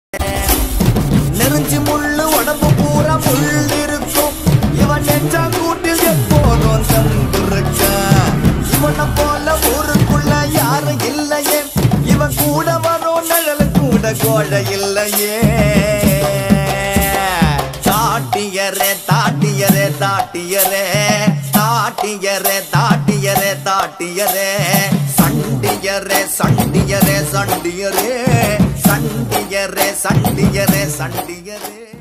நெருஞ்சி முள்ளு உடம்பு பூரா முள் இருக்கும் இவன் நெஞ்சா கூட்டில் எப்போதும் தம்பிருக்க இவனை போல ஊருக்குள்ள யாரும் இல்லையே இவன் கூட வரும் நிழல் கூட கோழ இல்லையே தாட்டியரே தாட்டியரே தாட்டியரே தாட்டியரே தாட்டியரே தாட்டியரே சண்டியரே சண்டியரே சண்டியரே சண்டியரே சண்டியரே சண்டியரே